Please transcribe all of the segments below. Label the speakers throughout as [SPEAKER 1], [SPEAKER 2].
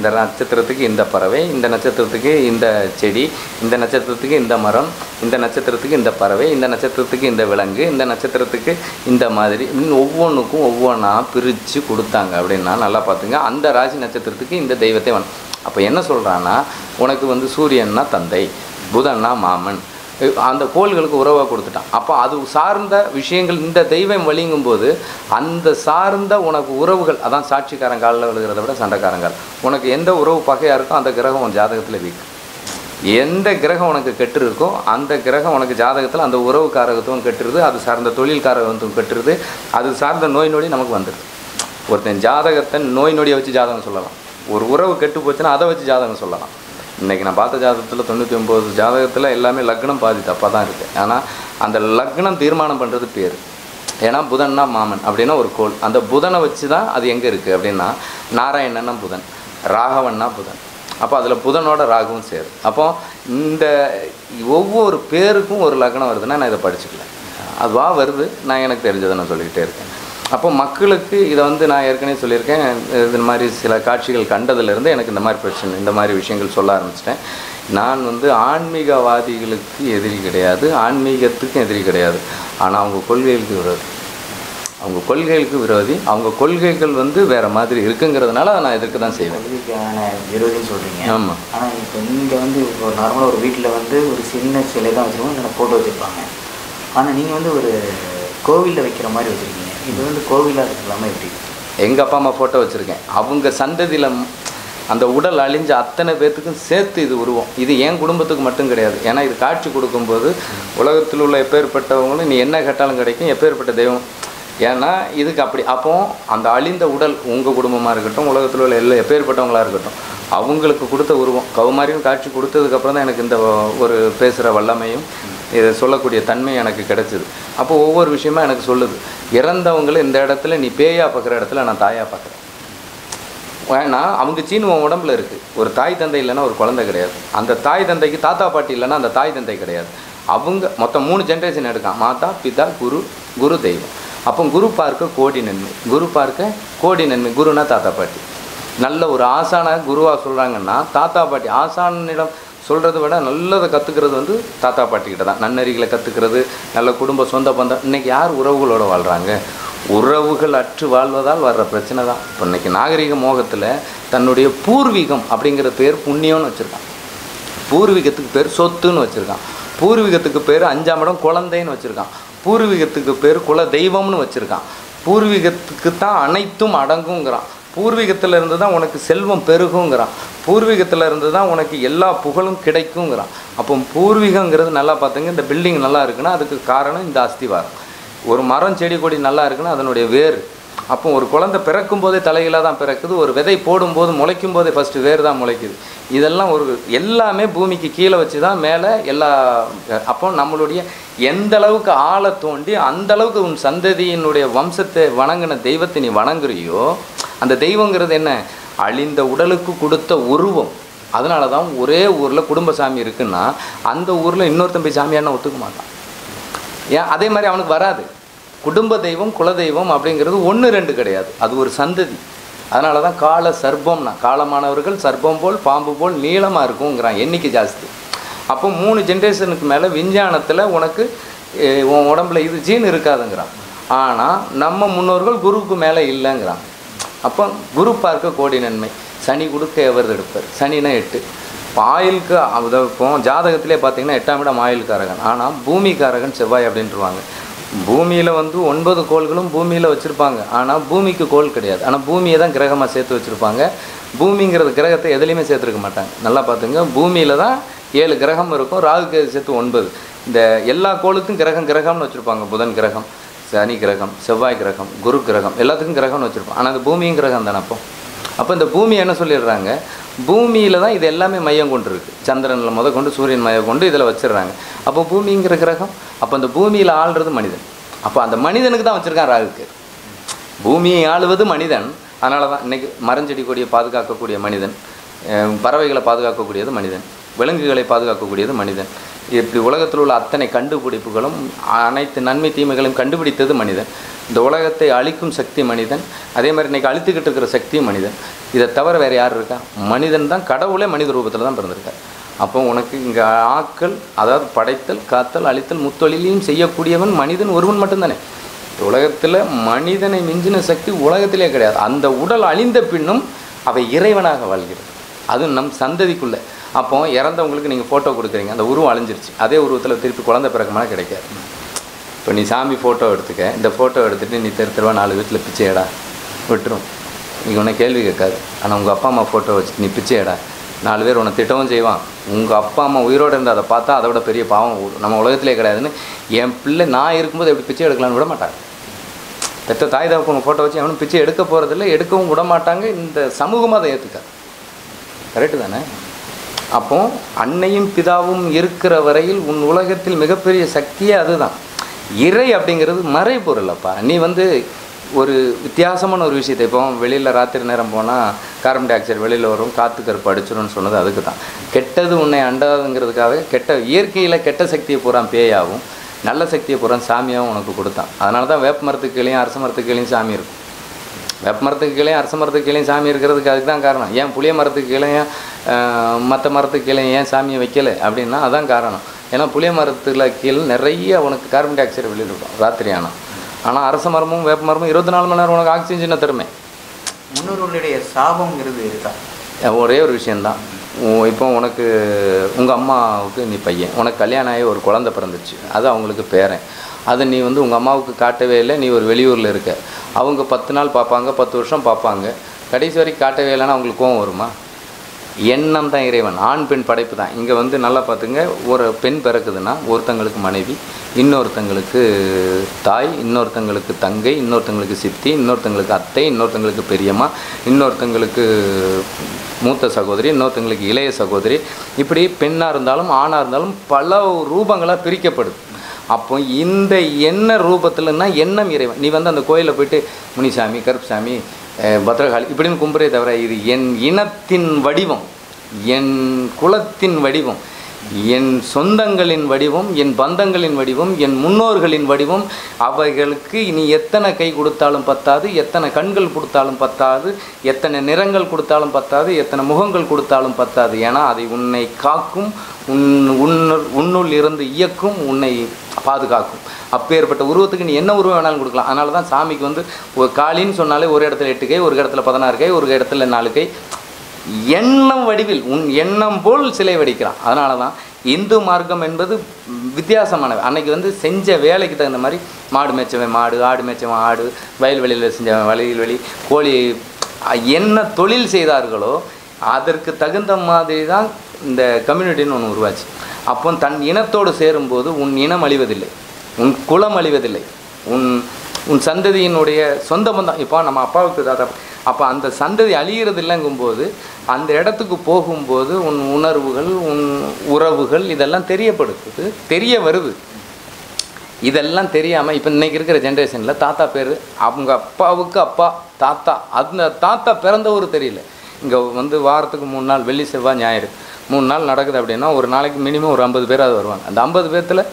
[SPEAKER 1] இந்த நட்சத்திரத்துக்கு இந்த பறவை இந்த நட்சத்திரத்துக்கு இந்த செடி இந்த நட்சத்திரத்துக்கு இந்த மரம் இந்த நட்சத்திரத்துக்கு இந்த பறவை இந்த நட்சத்திரத்துக்கு இந்த விலங்கு இந்த நட்சத்திரத்துக்கு இந்த மாதிரி இன்னும் ஒவ்வொன்றுக்கும் ஒவ்வொன்றா பிரித்து கொடுத்தாங்க அப்படின்னா நல்லா பார்த்துங்க அந்த ராசி நட்சத்திரத்துக்கு இந்த தெய்வத்தை வண அப்போ என்ன சொல்கிறான்னா உனக்கு வந்து சூரியன்னா தந்தை புதன்னா மாமன் அந்த கோள்களுக்கு உறவாக கொடுத்துட்டான் அப்போ அது சார்ந்த விஷயங்கள் இந்த தெய்வம் வழிங்கும் போது அந்த சார்ந்த உனக்கு உறவுகள் அதான் சாட்சிக்காரன் காலில் விழுகிறத விட சண்டைக்காரங்கால் உனக்கு எந்த உறவு பகையாக இருக்கோ அந்த கிரகம் உன் ஜாதகத்தில் வீக் எந்த கிரகம் உனக்கு கெட்டு இருக்கோ அந்த கிரகம் உனக்கு ஜாதகத்தில் அந்த உறவு காரகத்துவம் கெட்டுருது அது சார்ந்த தொழில் காரகத்துவம் கெட்டுருது அது சார்ந்த நோய் நொடி நமக்கு வந்துடுது ஒருத்தன் ஜாதகத்தை நோய் நொடியை வச்சு ஜாதகம் சொல்லலாம் ஒரு உறவு கெட்டு போச்சுன்னா அதை வச்சு ஜாதகம் சொல்லலாம் இன்றைக்கி நான் பார்த்த ஜாதகத்தில் தொண்ணூற்றி ஒம்பது ஜாதகத்தில் எல்லாமே லக்னம் பாதி தப்பாக தான் இருக்குது ஆனால் அந்த லக்னம் தீர்மானம் பண்ணுறது பேர் ஏன்னா புதன்னா மாமன் அப்படின்னா ஒரு கோள் அந்த புதனை வச்சு தான் அது எங்கே இருக்குது அப்படின்னா நாராயணன்னா புதன் ராகவன்னா புதன் அப்போ அதில் புதனோட ராகுவும் சேரும் அப்போ இந்த ஒவ்வொரு பேருக்கும் ஒரு லக்னம் வருதுன்னா நான் இதை படிச்சுக்கல அதுவா வருது நான் எனக்கு தெரிஞ்சதை நான் சொல்லிக்கிட்டே இருக்கேன் அப்போ மக்களுக்கு இதை வந்து நான் ஏற்கனவே சொல்லியிருக்கேன் இது மாதிரி சில காட்சிகள் கண்டதுலேருந்து எனக்கு இந்த மாதிரி பிரச்சனை இந்த மாதிரி விஷயங்கள் சொல்ல ஆரம்பிச்சிட்டேன் நான் வந்து ஆன்மீகவாதிகளுக்கு எதிரி கிடையாது ஆன்மீகத்துக்கும் எதிரி கிடையாது ஆனால் அவங்க கொள்கைகளுக்கு விரோதி அவங்க கொள்கைகளுக்கு விரோதி அவங்க கொள்கைகள் வந்து வேறு மாதிரி இருக்குங்கிறதுனால அதை நான் எதிர்க்க தான் செய்வேன்
[SPEAKER 2] கல்விக்கான விரோதின்னு சொல்கிறீங்க
[SPEAKER 1] ஆமா.
[SPEAKER 2] ஆனால் இப்போ நீங்கள் வந்து இப்போ நார்மலாக ஒரு வீட்டில் வந்து ஒரு சின்ன சிலை தான் வச்சுருக்கோம் இல்லைன்னா ஃபோட்டோ வச்சுருப்பாங்க ஆனால் நீங்கள் வந்து ஒரு கோவிலில் வைக்கிற மாதிரி வச்சுருக்கீங்க இது வந்து கோவிலாக இருக்கலாமா எப்படி
[SPEAKER 1] எங்கள் அப்பா அம்மா ஃபோட்டோ வச்சுருக்கேன் அவங்க சந்ததியில் அந்த உடல் அழிஞ்ச அத்தனை பேர்த்துக்கும் சேர்த்து இது உருவம் இது என் குடும்பத்துக்கு மட்டும் கிடையாது ஏன்னா இது காட்சி கொடுக்கும்போது உலகத்தில் உள்ள எப்பேற்பட்டவங்களும் நீ என்ன கேட்டாலும் கிடைக்கும் எப்பேற்பட்ட தெய்வம் ஏன்னா இதுக்கு அப்படி அப்போ அந்த அழிந்த உடல் உங்கள் குடும்பமாக இருக்கட்டும் உலகத்தில் உள்ள எல்லா எப்பேற்பட்டவங்களாக இருக்கட்டும் அவங்களுக்கு கொடுத்த உருவம் கௌமாரியும் காட்சி கொடுத்ததுக்கப்புறம் தான் எனக்கு இந்த ஒரு பேசுகிற வல்லமையும் இதை சொல்லக்கூடிய தன்மை எனக்கு கிடைச்சிது அப்போ ஒவ்வொரு விஷயமா எனக்கு சொல்லுது இறந்தவங்களை இந்த இடத்துல நீ பேயா பார்க்குற இடத்துல நான் தாயா பார்க்குறேன் ஏன்னா அவங்க சீன் உன் உடம்புல இருக்குது ஒரு தாய் தந்தை இல்லைன்னா ஒரு குழந்தை கிடையாது அந்த தாய் தந்தைக்கு தாத்தா பாட்டி இல்லைன்னா அந்த தாய் தந்தை கிடையாது அவங்க மொத்தம் மூணு ஜென்ரேஷன் எடுக்கான் மாதா பிதா குரு குரு தெய்வம் அப்போ குரு பார்க்க கோடி நன்மை குரு பார்க்க கோடி நன்மை குருனா தாத்தா பாட்டி நல்ல ஒரு ஆசான குருவாக சொல்கிறாங்கன்னா தாத்தா பாட்டி ஆசானிடம் சொல்கிறத விட நல்லதை கற்றுக்கிறது வந்து தாத்தா பாட்டிக்கிட்ட தான் நன்னறிகளை கற்றுக்கிறது நல்ல குடும்ப சொந்த பந்தம் இன்றைக்கி யார் உறவுகளோட வாழ்கிறாங்க உறவுகள் அற்று வாழ்வதால் வர்ற பிரச்சனை தான் இப்போ இன்றைக்கி நாகரிக மோகத்தில் தன்னுடைய பூர்வீகம் அப்படிங்கிற பேர் புண்ணியம்னு வச்சுருக்கான் பூர்வீகத்துக்கு பேர் சொத்துன்னு வச்சுருக்கான் பூர்வீகத்துக்கு பேர் அஞ்சாம் இடம் குழந்தைன்னு வச்சுருக்கான் பூர்வீகத்துக்கு பேர் குல தெய்வம்னு வச்சுருக்கான் பூர்வீகத்துக்கு தான் அனைத்தும் அடங்குங்கிறான் பூர்வீகத்தில் இருந்து தான் உனக்கு செல்வம் பெருகுங்கிறான் பூர்வீகத்தில் இருந்து தான் உனக்கு எல்லா புகழும் கிடைக்குங்கிறான் அப்போ பூர்வீகங்கிறது நல்லா பார்த்துங்க இந்த பில்டிங் நல்லா இருக்குன்னா அதுக்கு காரணம் இந்த அஸ்திவாரம் ஒரு மரம் செடி கொடி நல்லா இருக்குன்னா அதனுடைய வேர் அப்போ ஒரு குழந்தை பிறக்கும் போதே தலைகளாக தான் பிறக்குது ஒரு விதை போடும்போது முளைக்கும் போதே ஃபஸ்ட்டு வேர் தான் முளைக்குது இதெல்லாம் ஒரு எல்லாமே பூமிக்கு கீழே வச்சு தான் மேலே எல்லா அப்போ நம்மளுடைய எந்த அளவுக்கு ஆழை தோண்டி அந்த அளவுக்கு உன் சந்ததியினுடைய வம்சத்தை வணங்கின தெய்வத்தை நீ வணங்குறியோ அந்த தெய்வங்கிறது என்ன அழிந்த உடலுக்கு கொடுத்த உருவம் அதனால தான் ஒரே ஊரில் குடும்ப சாமி இருக்குன்னா அந்த ஊரில் இன்னொருத்தன் போய் சாமியார்னா ஒத்துக்க மாட்டான் ஏன் அதே மாதிரி அவனுக்கு வராது குடும்ப தெய்வம் குலதெய்வம் அப்படிங்கிறது ஒன்று ரெண்டு கிடையாது அது ஒரு சந்ததி அதனால தான் கால சர்ப்பம்னா காலமானவர்கள் சர்ப்பம் போல் பாம்பு போல் நீளமாக இருக்குங்கிறான் எண்ணிக்கை ஜாஸ்தி அப்போ மூணு ஜென்ரேஷனுக்கு மேலே விஞ்ஞானத்தில் உனக்கு eh, உன் உடம்புல இது ஜீன் இருக்காதுங்கிறான் ஆனால் நம்ம முன்னோர்கள் குருவுக்கு மேலே இல்லைங்கிறான் அப்போ குரு பார்க்க கோடி நன்மை சனி கொடுக்க எவர் எடுப்பார் சனினா எட்டு இப்போ ஆயிலுக்கு அது இப்போ ஜாதகத்திலே பார்த்தீங்கன்னா எட்டாம் இடம் ஆயுள்காரகன் ஆனால் பூமிக்காரகன் செவ்வாய் அப்படின்ட்டுருவாங்க பூமியில் வந்து ஒன்பது கோள்களும் பூமியில் வச்சுருப்பாங்க ஆனால் பூமிக்கு கோள் கிடையாது ஆனால் பூமியை தான் கிரகமாக சேர்த்து வச்சுருப்பாங்க பூமிங்கிறது கிரகத்தை எதுலேயுமே சேர்த்துருக்க மாட்டாங்க நல்லா பார்த்துங்க பூமியில் தான் ஏழு கிரகம் இருக்கும் ராகுக்கு சேர்த்து ஒன்பது இந்த எல்லா கோளுக்கும் கிரகம் கிரகம்னு வச்சுருப்பாங்க புதன் கிரகம் சனி கிரகம் செவ்வாய் கிரகம் குரு கிரகம் எல்லாத்துக்கும் கிரகம்னு வச்சுருப்போம் ஆனால் அந்த பூமியும் கிரகம் தானே அப்போ அப்போ இந்த பூமி என்ன சொல்லிடுறாங்க பூமியில் தான் இது எல்லாமே மையம் கொண்டு இருக்கு சந்திரனில் முத கொண்டு சூரியன் மையம் கொண்டு இதில் வச்சிடுறாங்க அப்போ பூமிங்கிற கிரகம் அப்போ அந்த பூமியில் ஆள்றது மனிதன் அப்போ அந்த மனிதனுக்கு தான் வச்சுருக்கான் ராகுக்கு பூமியை ஆளுவது மனிதன் அதனால தான் இன்றைக்கி மரஞ்செடி கொடியை பாதுகாக்கக்கூடிய மனிதன் அஹ் பறவைகளை பாதுகாக்கக்கூடியது மனிதன் விலங்குகளை பாதுகாக்கக்கூடியது மனிதன் இப்படி உலகத்தில் உள்ள அத்தனை கண்டுபிடிப்புகளும் அனைத்து நன்மை தீமைகளையும் கண்டுபிடித்தது மனிதன் இந்த உலகத்தை அழிக்கும் சக்தி மனிதன் அதே மாதிரி இன்னைக்கு அழித்துக்கிட்டு இருக்கிற சக்தியும் மனிதன் இதை தவிர வேறு யார் இருக்கா மனிதன் தான் கடவுளே மனித ரூபத்தில் தான் பிறந்திருக்கார் அப்போ உனக்கு இங்கே ஆக்கள் அதாவது படைத்தல் காத்தல் அழித்தல் முத்தொழிலையும் செய்யக்கூடியவன் மனிதன் ஒருவன் மட்டும்தானே இந்த உலகத்தில் மனிதனை மிஞ்சின சக்தி உலகத்திலே கிடையாது அந்த உடல் அழிந்த பின்னும் அவை இறைவனாக வாழ்கிறது அதுவும் நம் சந்ததிக்குள்ளே அப்போ இறந்தவங்களுக்கு நீங்கள் ஃபோட்டோ கொடுக்குறீங்க அந்த உருவம் அழிஞ்சிருச்சு அதே உருவத்தில் திருப்பி குழந்தை பிறகுமான கிடைக்காது இப்போ நீ சாமி ஃபோட்டோ எடுத்துக்க இந்த ஃபோட்டோ எடுத்துகிட்டு நீ தெரு தெருவா நாலு வீட்டில் பிச்சை எடா விட்டுரும் நீ உன்னை கேள்வி கேட்காது ஆனால் உங்கள் அப்பா அம்மா ஃபோட்டோ வச்சுட்டு நீ பிச்சை எடா நாலு பேர் உன்னை திட்டவும் செய்வான் உங்கள் அப்பா அம்மா உயிரோடு இருந்து அதை பார்த்தா அதை விட பெரிய பாவம் நம்ம உலகத்திலே கிடையாதுன்னு என் பிள்ளை நான் இருக்கும்போது எப்படி பிச்சை எடுக்கலாம்னு விட மாட்டாங்க பெற்ற தாய் தகப்பங்க ஃபோட்டோ வச்சு அவனும் பிச்சை எடுக்க போகிறதில்ல எடுக்கவும் விட மாட்டாங்க இந்த சமூகமாக அதை ஏற்றுக்காது கரெக்டு தானே அப்போ அன்னையும் பிதாவும் இருக்கிற வரையில் உன் உலகத்தில் மிகப்பெரிய சக்தியே அதுதான் இறை அப்படிங்கிறது மறைபொருள் அப்பா நீ வந்து ஒரு வித்தியாசமான ஒரு விஷயத்தை இப்போ வெளியில் ராத்திரி நேரம் போனால் கார்பன் டை ஆக்சைடு வெளியில் வரும் காற்று கருப்பு அடிச்சிடும்னு சொன்னது அதுக்கு தான் கெட்டது உன்னை அண்டாதுங்கிறதுக்காக கெட்ட இயற்கையில் கெட்ட சக்தியை பூரா பேயாகும் நல்ல சக்தியை பூரா சாமியாகவும் உனக்கு கொடுத்தான் அதனால தான் வேப்ப மரத்துக்கு கீழேயும் அரச மரத்துக்கு கீழேயும் சாமி இருக்கும் வேப்ப மரத்துக்கு கீழே அரச மரத்துக்கு கீழே சாமி இருக்கிறதுக்கு அதுக்கு தான் காரணம் ஏன் புளிய மரத்துக்கு கீழேயும் மற்ற மரத்துக்கு கீழே ஏன் சாமியை வைக்கல அப்படின்னா அதான் காரணம் ஏன்னா புளிய மரத்துல கீழே நிறைய உனக்கு கார்பன் டை ஆக்சைடு வெளியிடும் ராத்திரி ஆனால் ஆனால் அரச மரமும் வேப்ப மரமும் இருபத்தி நாலு மணி நேரம் உனக்கு ஆக்சிஜனை தருமே
[SPEAKER 2] முன்னோர்களுடைய சாபங்கிறது இருக்கா
[SPEAKER 1] ஒரே ஒரு விஷயந்தான் உ- இப்போ உனக்கு உங்கள் அம்மாவுக்கு நீ பையன் உனக்கு கல்யாணம் ஆகி ஒரு குழந்தை பிறந்துச்சு அது அவங்களுக்கு பேரன் அதை நீ வந்து உங்கள் அம்மாவுக்கு காட்டவே இல்லை நீ ஒரு வெளியூரில் இருக்க அவங்க பத்து நாள் பார்ப்பாங்க பத்து வருஷம் பார்ப்பாங்க கடைசி வரைக்கும் காட்டவே இல்லைன்னா அவங்களுக்கு கோவம் வருமா எண்ணம் தான் இறைவன் ஆண் பெண் படைப்பு தான் இங்கே வந்து நல்லா பார்த்துங்க ஒரு பெண் பிறக்குதுன்னா ஒருத்தங்களுக்கு மனைவி இன்னொருத்தங்களுக்கு தாய் இன்னொருத்தங்களுக்கு தங்கை இன்னொருத்தங்களுக்கு சித்தி இன்னொருத்தங்களுக்கு அத்தை இன்னொருத்தங்களுக்கு பெரியம்மா இன்னொருத்தங்களுக்கு மூத்த சகோதரி இன்னொருத்தங்களுக்கு இளைய சகோதரி இப்படி பெண்ணாக இருந்தாலும் ஆணாக இருந்தாலும் பல ரூபங்களாக பிரிக்கப்படுது அப்போ இந்த எண்ண ரூபத்தில்னா எண்ணம் இறைவன் நீ வந்து அந்த கோயிலில் போயிட்டு முனிசாமி கருப்புசாமி அஹ், பத்ரகாளி இப்படின்னு கும்புறே தவிர இது என் இனத்தின் வடிவம் என் குலத்தின் வடிவம் என் சொந்தங்களின் வடிவம் என் பந்தங்களின் வடிவம் என் முன்னோர்களின் வடிவம் அவைகளுக்கு இனி எத்தனை கை கொடுத்தாலும் பத்தாது எத்தனை கண்கள் கொடுத்தாலும் பத்தாது எத்தனை நிறங்கள் கொடுத்தாலும் பத்தாது எத்தனை முகங்கள் கொடுத்தாலும் பத்தாது ஏன்னா அதை உன்னை காக்கும் உன் உன்னுள் உன்னுள் இருந்து இயக்கும் உன்னை பாதுகாக்கும் அப்பேற்பட்ட உருவத்துக்கு நீ என்ன உருவம் வேணாலும் கொடுக்கலாம் அதனால தான் சாமிக்கு வந்து ஒரு காளின்னு சொன்னாலே ஒரு இடத்துல எட்டு கை ஒரு இடத்துல பதினாறு கை ஒரு இடத்துல நாலு கை எண்ணம் வடிவில் உன் எண்ணம் போல் சிலை வடிக்கிறான் அதனால தான் இந்து மார்க்கம் என்பது வித்தியாசமானவை அன்னைக்கு வந்து செஞ்ச வேலைக்கு தகுந்த மாதிரி மாடு மேய்ச்சவன் மாடு ஆடு மேய்ச்சவன் ஆடு வயல்வெளியில் செஞ்சவன் வயல்வெளி கோழி அஹ், என்ன தொழில் செய்தார்களோ அதற்கு தகுந்த மாதிரி தான் இந்த கம்யூனிட்டின்னு ஒன்று உருவாச்சு அப்போ தன் இனத்தோடு சேரும்போது உன் இனம் அழிவதில்லை உன் குலம் அழிவதில்லை உன் உன் சந்ததியினுடைய சொந்த பந்தம் இப்போ நம்ம அப்பாவுக்கு தாத்தா அப்போ அந்த சந்ததி அழிகிறது இல்லைங்கும்போது அந்த இடத்துக்கு போகும்போது உன் உணர்வுகள் உன் உறவுகள் இதெல்லாம் தெரியப்படுத்துது தெரிய வருது இதெல்லாம் தெரியாமல் இப்போ இன்னைக்கு இருக்கிற ஜென்ரேஷனில் தாத்தா பேர் அவங்க அப்பாவுக்கு அப்பா தாத்தா அந்த தாத்தா பிறந்தவர் தெரியல இங்கே வந்து வாரத்துக்கு மூணு நாள் வெள்ளி செவ்வாய் ஞாயிறு மூணு நாள் நடக்குது அப்படின்னா ஒரு நாளைக்கு மினிமம் ஒரு ஐம்பது பேராவது வருவாங்க அந்த ஐம்பது பேர்த்தில்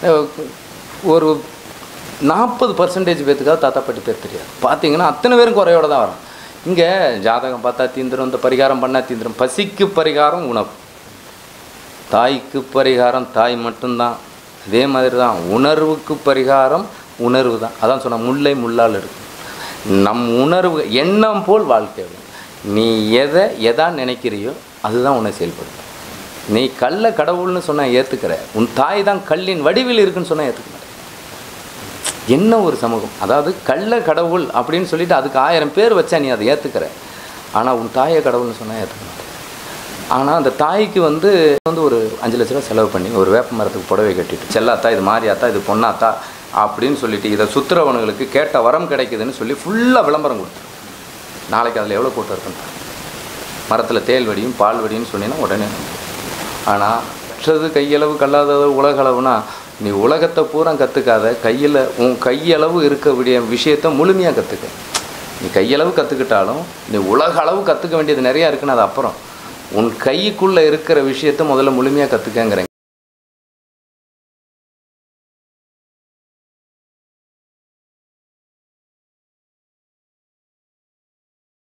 [SPEAKER 1] ஒரு நாற்பது பர்சன்டேஜ் பேர்த்துக்காவது தாத்தா பாட்டி பேர் தெரியாது பார்த்தீங்கன்னா அத்தனை பேரும் குறையோட தான் வரும் இங்கே ஜாதகம் பார்த்தா தீந்துரும் இந்த பரிகாரம் பண்ணால் தீந்துரும் பசிக்கு பரிகாரம் உணவு தாய்க்கு பரிகாரம் தாய் மட்டும்தான் அதே மாதிரி தான் உணர்வுக்கு பரிகாரம் உணர்வு தான் அதான் சொன்ன முல்லை முள்ளால் இருக்கு நம் உணர்வு எண்ணம் போல் வாழ்க்கை வேணும். நீ எதை எதா நினைக்கிறியோ அதுதான் உன்னை செயல்படும் நீ கல்லை கடவுள்னு சொன்னால் ஏற்றுக்கிற உன் தாய் தான் கல்லின் வடிவில் இருக்குன்னு சொன்னால் ஏற்றுக்க மாட்டேன் என்ன ஒரு சமூகம் அதாவது கள்ள கடவுள் அப்படின்னு சொல்லிட்டு அதுக்கு ஆயிரம் பேர் வச்சா நீ அதை ஏற்றுக்கிற ஆனால் உன் தாயை கடவுள்னு சொன்னால் ஏற்றுக்க மாட்டேன் ஆனால் அந்த தாய்க்கு வந்து வந்து ஒரு அஞ்சு லட்ச ரூபா செலவு பண்ணி ஒரு வேப்ப மரத்துக்கு புடவை கட்டிட்டு செல்லாத்தா இது மாரியாத்தா இது பொண்ணாத்தா அப்படின்னு சொல்லிட்டு இதை சுற்றுறவனுங்களுக்கு கேட்ட வரம் கிடைக்குதுன்னு சொல்லி ஃபுல்லாக விளம்பரம் கொடுத்துரு நாளைக்கு அதில் எவ்வளோ கூட்டம் இருக்குன்னு பாரு. மரத்தில் தேல் வடியும் பால் வடின்னு சொன்னீங்கன்னா உடனே ஆனால் கற்றது கையளவு கல்லாதது உலகளவுனா நீ உலகத்தை பூரா கற்றுக்காத கையில் உன் கையளவு இருக்கக்கூடிய விஷயத்தை முழுமையாக கற்றுக்க நீ கையளவு கற்றுக்கிட்டாலும் நீ உலக அளவு கற்றுக்க வேண்டியது நிறையா இருக்குன்னு அது அப்புறம் உன் கைக்குள்ளே இருக்கிற விஷயத்த முதல்ல முழுமையாக கற்றுக்கங்கிறேன்